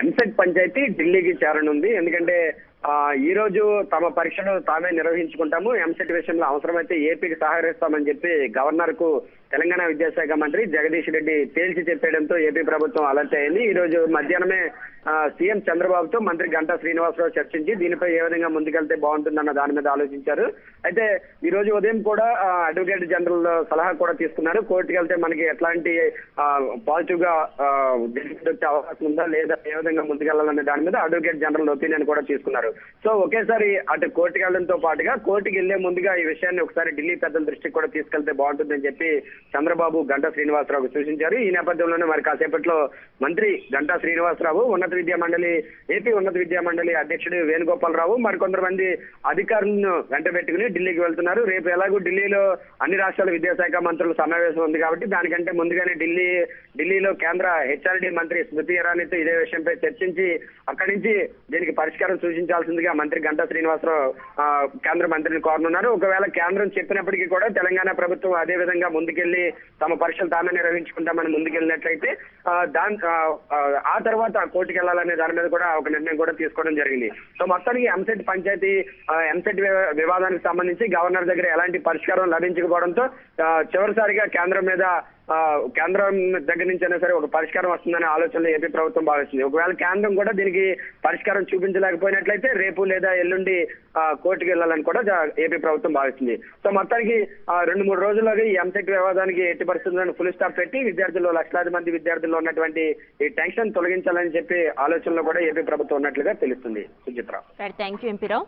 ఎంసెట్ పంచాయతీ ఢిల్లీకి చేరనుంది ఎందుకంటే ఆ ఈ రోజు తమ పరీక్షలు తామే నిర్వహించుకుంటాము ఎంసెట్ విషయంలో అవసరమైతే ఏపీకి సహకరిస్తామని చెప్పి గవర్నర్ కు తెలంగాణ విద్యాశాఖ మంత్రి జగదీష్ రెడ్డి తేల్చి చెప్పేయడంతో ఏపీ ప్రభుత్వం అలర్ట్ అయింది ఈ రోజు మధ్యాహ్నమే ఆ, సీఎం చంద్రబాబుతో మంత్రి గంటా శ్రీనివాసరావు చర్చించి దీనిపై ఏ విధంగా ముందుకెళ్తే బాగుంటుందన్న దాని మీద ఆలోచించారు అయితే ఈ రోజు ఉదయం కూడా ఆ, అడ్వకేట్ జనరల్ సలహా కూడా తీసుకున్నారు కోర్టుకి వెళ్తే మనకి ఎట్లాంటి పాజిటివ్ గా ఆ, decision వచ్చే అవకాశం ఉందా లేదా ఏ విధంగా ముందుకెళ్లాలనే దాని మీద అడ్వకేట్ జనరల్ ఒపీనియన్ కూడా తీసుకున్నారు సో ఒకేసారి అటు కోర్టుకి వెళ్ళడంతో పాటుగా కోర్టుకి వెళ్లే ముందుగా ఈ విషయాన్ని ఒకసారి ఢిల్లీ పెద్దల దృష్టికి కూడా తీసుకెళ్తే బాగుంటుందని చెప్పి చంద్రబాబు గంటా శ్రీనివాసరావు సూచించారు ఈ నేపథ్యంలోనే మరి కాసేపట్లో మంత్రి గంటా శ్రీనివాసరావు ఉన్నత విద్యా మండలి ఏపీ ఉన్నత విద్యా మండలి అధ్యక్షుడు వేణుగోపాలరావు మరికొందరు మంది అధికారులను వెంట పెట్టుకుని ఢిల్లీకి వెళ్తున్నారు రేపు ఎలాగూ ఢిల్లీలో అన్ని రాష్ట్రాల విద్యాశాఖ మంత్రుల సమావేశం ఉంది కాబట్టి దానికంటే ముందుగానే ఢిల్లీ ఢిల్లీలో కేంద్ర హెచ్ఆర్డి మంత్రి స్మృతి ఇరానీతో ఇదే విషయంపై చర్చించి అక్కడి నుంచి దీనికి పరిష్కారం సూచించాల్సిందిగా మంత్రి గంటా శ్రీనివాసరావు ఆ, కేంద్ర మంత్రిని కోరనున్నారు ఒకవేళ కేంద్రం చెప్పినప్పటికీ కూడా తెలంగాణ ప్రభుత్వం అదే విధంగా ముందుకెళ్లి తమ పరీక్షలు తామే నిర్వహించుకుంటామని ముందుకెళ్ళినట్లయితే ఆ, దాని ఆ, ఆ, ఆ తర్వాత కోర్టుకి వెళ్ళాలనే దాని మీద కూడా ఒక నిర్ణయం కూడా తీసుకోవడం జరిగింది సో మొత్తానికి ఎంసెట్ పంచాయతీ ఆ, ఎంసెట్ వివా- వివాదానికి సంబంధించి గవర్నర్ దగ్గర ఎలాంటి పరిష్కారం లభించకపోవడంతో ఆ, చివరిసారిగా కేంద్రం మీద ఆ, కేంద్రం దగ్గర నుంచి అయినా సరే ఒక పరిష్కారం వస్తుందనే ఆలోచనలో ఏపీ ప్రభుత్వం భావిస్తుంది ఒకవేళ కేంద్రం కూడా దీనికి పరిష్కారం చూపించలేకపోయినట్లయితే రేపు లేదా ఎల్లుండి ఆ, కోర్టుకు వెళ్ళాలని కూడా జా- ఏపీ ప్రభుత్వం భావిస్తుంది సో మొత్తానికి ఆ, రెండు మూడు రోజుల్లోగా ఈ ఎంసెట్ వివాదానికి ఎట్టి పరిస్థితులను ఫుల్ స్టాప్ పెట్టి విద్యార్థులు లక్షలాది మంది విద్యార్థుల్లో ఉన్నటువంటి ఈ టెన్షన్ తొలగించాలని చెప్పి ఆలోచనలో కూడా ఏపీ ప్రభుత్వం ఉన్నట్లుగా తెలుస్తుంది సుచిత్ర రైట్ థ్యాంక్ యూ ఎంపీరావు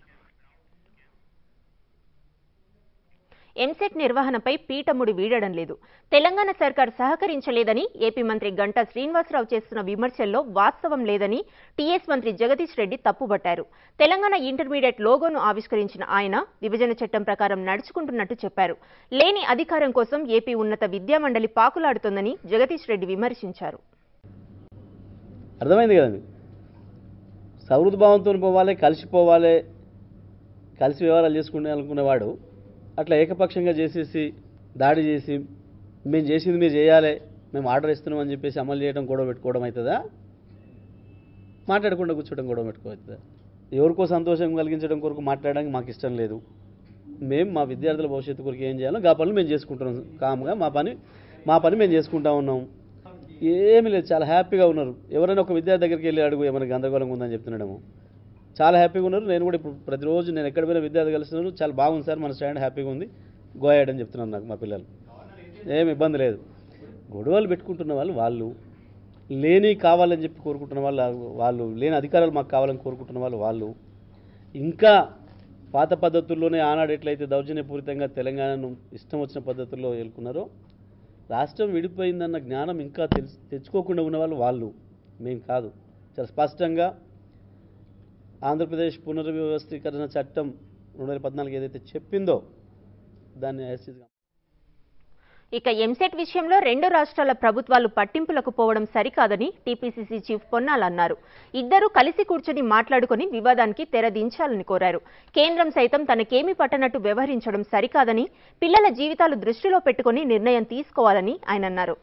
ఎంసెట్ నిర్వహణపై పీఠముడి వీడడం లేదు తెలంగాణ సర్కార్ సహకరించలేదని ఏపీ మంత్రి గంటా శ్రీనివాసరావు చేస్తున్న విమర్శల్లో వాస్తవం లేదని టీఎస్ మంత్రి జగదీష్ రెడ్డి తప్పుబట్టారు తెలంగాణ ఇంటర్మీడియట్ లోగోను ఆవిష్కరించిన ఆయన విభజన చట్టం ప్రకారం నడుచుకుంటున్నట్టు చెప్పారు లేని అధికారం కోసం ఏపీ ఉన్నత విద్యామండలి పాకులాడుతోందని జగదీష్ రెడ్డి విమర్శించారు అర్థమైంది కదండి సౌహృద భావంతో పోవాలి కలిసిపోవాలి కలిసి వ్యవహారాలు చేసుకునే అనుకునేవాడు అట్లా ఏకపక్షంగా చేసేసి దాడి చేసి మేము చేసింది మీరు చేయాలి మేము ఆర్డర్ ఇస్తున్నాం అని చెప్పేసి అమలు చేయడం గొడవ పెట్టుకోవడం అవుతుందా మాట్లాడకుండా కూర్చోవడం గొడవ పెట్టుకోవుతుందా ఎవరికో సంతోషం కలిగించడం కొరకు మాట్లాడడానికి మాకు ఇష్టం లేదు మేము మా విద్యార్థుల భవిష్యత్తు కొరకు ఏం చేయాలో ఆ పనులు మేము చేసుకుంటున్నాం కామ్గా మా పని మా పని మేము చేసుకుంటా ఉన్నాం ఏమీ లేదు చాలా హ్యాపీగా ఉన్నారు ఎవరైనా ఒక విద్యార్థి దగ్గరికి వెళ్ళి అడుగు ఏమైనా గందరగోళంగా ఉందని చెప్తున్నాడేమో చాలా హ్యాపీగా ఉన్నారు నేను కూడా ఇప్పుడు ప్రతిరోజు నేను ఎక్కడ పోయినా విద్యార్థి కలుస్తున్నాను చాలా బాగుంది సార్ మన స్టాండ్ హ్యాపీగా ఉంది గో అయ్యాడ్ అని చెప్తున్నాను నాకు మా పిల్లలు ఏమి ఇబ్బంది లేదు గొడవలు పెట్టుకుంటున్న వాళ్ళు వాళ్ళు లేని కావాలని చెప్పి కోరుకుంటున్న వాళ్ళు వాళ్ళు లేని అధికారాలు మాకు కావాలని కోరుకుంటున్న వాళ్ళు వాళ్ళు ఇంకా పాత పద్ధతుల్లోనే ఆనాడు ఎట్లయితే దౌర్జన్యపూరితంగా తెలంగాణను ఇష్టం వచ్చిన పద్ధతుల్లో ఎలుకున్నారో రాష్ట్రం విడిపోయిందన్న జ్ఞానం ఇంకా తెలుసు తెచ్చుకోకుండా ఉన్న వాళ్ళు వాళ్ళు మేము కాదు చాలా స్పష్టంగా ఆంధ్రప్రదేశ్ పునర్వ్యవస్థీకరణ చట్టం రెండు వేల పద్నాలుగు ఏదైతే చెప్పిందో దాన్ని యాజ్ ఇట్ ఈజ్ గా ఇక ఎంసెట్ విషయంలో రెండు రాష్ట్రాల ప్రభుత్వాలు పట్టింపులకు పోవడం సరికాదని టీపీసీసీ చీఫ్ పొన్నాల్ అన్నారు ఇద్దరూ కలిసి కూర్చొని మాట్లాడుకుని వివాదానికి తెరదించాలని కోరారు కేంద్రం సైతం తనకేమీ పట్టనట్టు వ్యవహరించడం సరికాదని పిల్లల జీవితాలు దృష్టిలో పెట్టుకుని నిర్ణయం తీసుకోవాలని ఆయన అన్నారు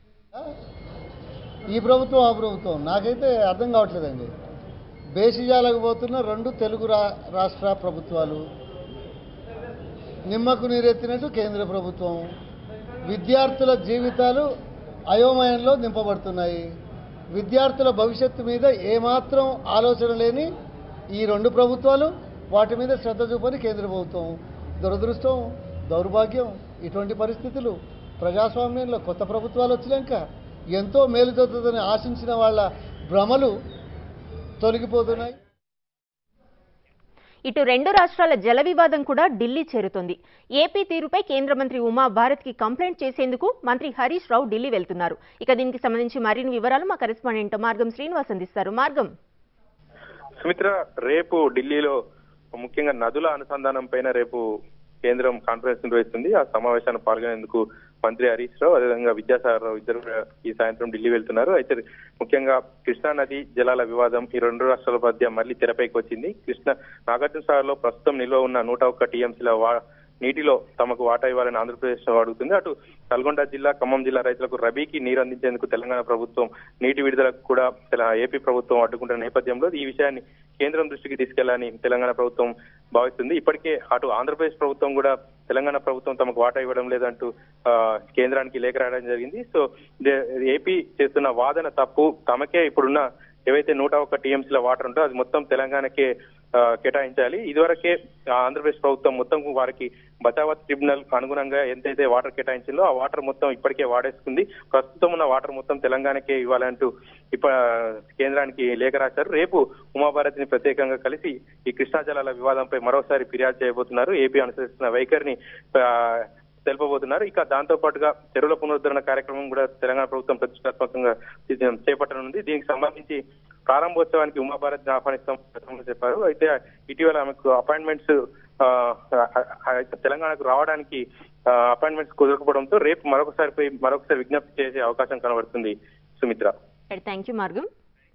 ఈ ప్రభుత్వం ఆ ప్రభుత్వం నాకైతే అర్థం కావట్లేదండి బేసిజాలకు పోతున్న రెండు తెలుగు రా రాష్ట్ర ప్రభుత్వాలు నిమ్మకు నీరెత్తినట్టు కేంద్ర ప్రభుత్వం విద్యార్థుల జీవితాలు అయోమయంలో నింపబడుతున్నాయి విద్యార్థుల భవిష్యత్తు మీద ఏమాత్రం ఆలోచన లేని ఈ రెండు ప్రభుత్వాలు వాటి మీద శ్రద్ధ చూపని కేంద్ర ప్రభుత్వం దురదృష్టం దౌర్భాగ్యం ఇటువంటి పరిస్థితులు ప్రజాస్వామ్యంలో కొత్త ప్రభుత్వాలు వచ్చినాక ఎంతో మేలు జరుగుతుందని ఆశించిన వాళ్ళ భ్రమలు తొలగిపోతున్నాయి ఇటు రెండు రాష్ట్రాల జల వివాదం కూడా ఢిల్లీ చేరుతోంది ఏపీ తీరుపై కేంద్ర మంత్రి ఉమా భారత్ కి కంప్లైంట్ చేసేందుకు మంత్రి హరీష్ రావు ఢిల్లీ వెళ్తున్నారు ఇక దీనికి సంబంధించి మరిన్ని వివరాలు మా కరెస్పాండెంట్ మార్గం శ్రీనివాస్ అందిస్తారు మార్గం సుమిత్ర రేపు ఢిల్లీలో ముఖ్యంగా నదుల అనుసంధానం పైన రేపు కేంద్రం కాన్ఫరెన్స్ నిర్వహిస్తుంది ఆ సమావేశాన్ని పాల్గొనేందుకు మంత్రి హరీష్ రావు అదేవిధంగా విద్యాసాగర్ రావు ఇద్దరు కూడా ఈ సాయంత్రం ఢిల్లీ వెళ్తున్నారు అయితే ముఖ్యంగా కృష్ణా నది జలాల వివాదం ఈ రెండు రాష్ట్రాల మధ్య మళ్ళీ తెరపైకి వచ్చింది కృష్ణ నాగార్జున సాగర్ లో ప్రస్తుతం నిల్వ ఉన్న నూట ఒక్క టీఎంసీల వా నీటిలో తమకు వాటా ఇవ్వాలని ఆంధ్రప్రదేశ్ అడుగుతుంది అటు నల్గొండ జిల్లా ఖమ్మం జిల్లా రైతులకు రబీకి నీరు అందించేందుకు తెలంగాణ ప్రభుత్వం నీటి విడుదలకు కూడా తెల- ఏపీ ప్రభుత్వం అడ్డుకుంటున్న నేపథ్యంలో ఈ విషయాన్ని కేంద్రం దృష్టికి తీసుకెళ్లాలని తెలంగాణ ప్రభుత్వం భావిస్తుంది ఇప్పటికే అటు ఆంధ్రప్రదేశ్ ప్రభుత్వం కూడా తెలంగాణ ప్రభుత్వం తమకు వాటా ఇవ్వడం లేదంటూ ఆ, కేంద్రానికి లేఖ రాయడం జరిగింది సో దే- ఏపీ చేస్తున్న వాదన తప్పు తమకే ఇప్పుడున్న ఏవైతే నూట ఒక్క టీఎంసీల వాటర్ ఉంటో అది మొత్తం తెలంగాణకే ఆ, కేటాయించాలి ఇదివరకే ఆ, ఆంధ్రప్రదేశ్ ప్రభుత్వం మొత్తం వారికి బచావత్ ట్రిబ్యునల్ అనుగుణంగా ఎంతైతే వాటర్ కేటాయించిందో ఆ వాటర్ మొత్తం ఇప్పటికే వాడేసుకుంది ప్రస్తుతం ఉన్న వాటర్ మొత్తం తెలంగాణకే ఇవ్వాలంటూ ఇప్ప కేంద్రానికి లేఖ రాశారు రేపు ఉమాభారతిని ప్రత్యేకంగా కలిసి ఈ కృష్ణా జలాల వివాదంపై మరోసారి ఫిర్యాదు చేయబోతున్నారు ఏపీ అనుసరిస్తున్న వైఖరిని ఆ, తెలుపబోతున్నారు ఇక దాంతో పాటుగా చెరువుల పునరుద్ధరణ కార్యక్రమం కూడా తెలంగాణ ప్రభుత్వం ప్రతిష్టాత్మకంగా ఇది చేపట్టనుంది దీనికి సంబంధించి ప్రారంభోత్సవానికి ఉమాభారతిని ఆహ్వానిస్తాం గతంలో చెప్పారు అయితే ఇటీవల ఆమెకు అపాయింట్మెంట్స్ తెలంగాణకు రావడానికి అపాయింట్మెంట్స్ కుదరకపోవడంతో రేపు మరొకసారి పోయి మరొకసారి విజ్ఞప్తి చేసే అవకాశం కనబడుతుంది సుమిత్ర థ్యాంక్ యూ మార్గం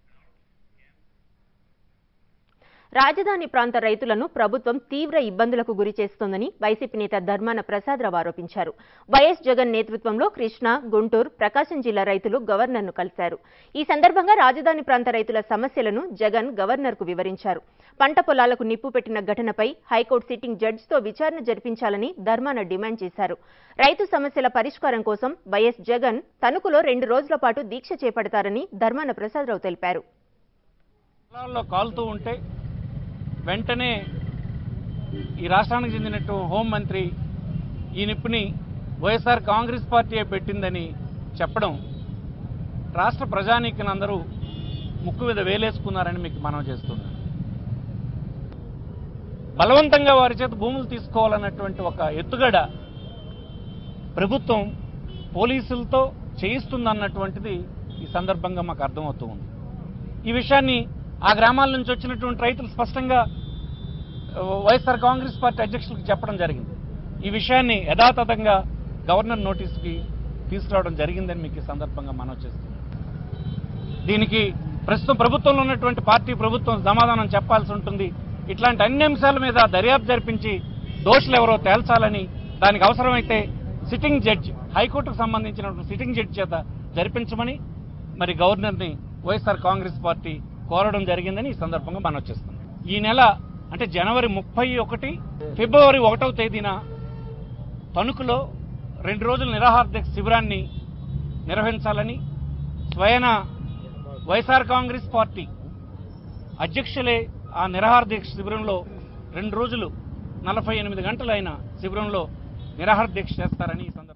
రాజధాని ప్రాంత రైతులను ప్రభుత్వం తీవ్ర ఇబ్బందులకు గురి చేస్తోందని వైసీపీ నేత ధర్మాన ప్రసాదరావు ఆరోపించారు వైఎస్ జగన్ నేతృత్వంలో కృష్ణా గుంటూరు ప్రకాశం జిల్లా రైతులు గవర్నర్ను కలిశారు ఈ సందర్భంగా రాజధాని ప్రాంత రైతుల సమస్యలను జగన్ గవర్నర్కు వివరించారు పంట పొలాలకు నిప్పు పెట్టిన ఘటనపై హైకోర్టు సిట్టింగ్ జడ్జితో విచారణ జరిపించాలని ధర్మాన డిమాండ్ చేశారు రైతు సమస్యల పరిష్కారం కోసం వైఎస్ జగన్ తణుకులో రెండు రోజుల పాటు దీక్ష చేపడతారని ధర్మాన ప్రసాదరావు తెలిపారు పొలాల్లో కాలుతూ ఉంటే వెంటనే ఈ రాష్ట్రానికి చెందినట్టు హోంమంత్రి ఈ నిప్పుని వైఎస్ఆర్ కాంగ్రెస్ పార్టీ పెట్టిందని చెప్పడం రాష్ట్ర ప్రజానీకులందరూ ముక్కు మీద వేలేసుకున్నారని మీకు మనం చేస్తున్నాం బలవంతంగా వారి చేత భూములు తీసుకోవాలన్నటువంటి ఒక ఎత్తుగడ ప్రభుత్వం పోలీసులతో చేయిస్తుందన్నటువంటిది ఈ సందర్భంగా మాకు అర్థమవుతూ ఉంది ఈ విషయాన్ని ఆ గ్రామాల నుంచి వచ్చినటువంటి రైతులు స్పష్టంగా ఆ, వైఎస్ఆర్ కాంగ్రెస్ పార్టీ అధ్యక్షులకు చెప్పడం జరిగింది ఈ విషయాన్ని యథాతథంగా గవర్నర్ నోటీస్కి తీసుకురావడం జరిగిందని మీకు ఈ సందర్భంగా మనం చేస్తున్నాం దీనికి ప్రస్తుతం ప్రభుత్వంలో ఉన్నటువంటి పార్టీ ప్రభుత్వం సమాధానం చెప్పాల్సి ఉంటుంది ఇట్లాంటి అన్ని అంశాల మీద దర్యాప్తు జరిపించి దోషులు ఎవరో తేల్చాలని దానికి అవసరమైతే సిట్టింగ్ జడ్జి హైకోర్టుకు సంబంధించినటువంటి సిట్టింగ్ జడ్జి చేత జరిపించమని మరి గవర్నర్ని వైఎస్ఆర్ కాంగ్రెస్ పార్టీ కోరడం జరిగిందని ఈ సందర్భంగా మనం చేస్తున్నాం ఈ నెల అంటే జనవరి ముప్పై ఒకటి ఫిబ్రవరి ఒకటవ తేదీన తణుకులో రెండు రోజుల నిరాహార దీక్ష శిబిరాన్ని నిర్వహించాలని స్వయన వైఎస్ఆర్ కాంగ్రెస్ పార్టీ అధ్యక్షులే ఆ నిరాహార దీక్ష శిబిరంలో రెండు రోజులు నలభై ఎనిమిది గంటలైన శిబిరంలో నిరాహార దీక్ష చేస్తారని ఈ సందర్భంగా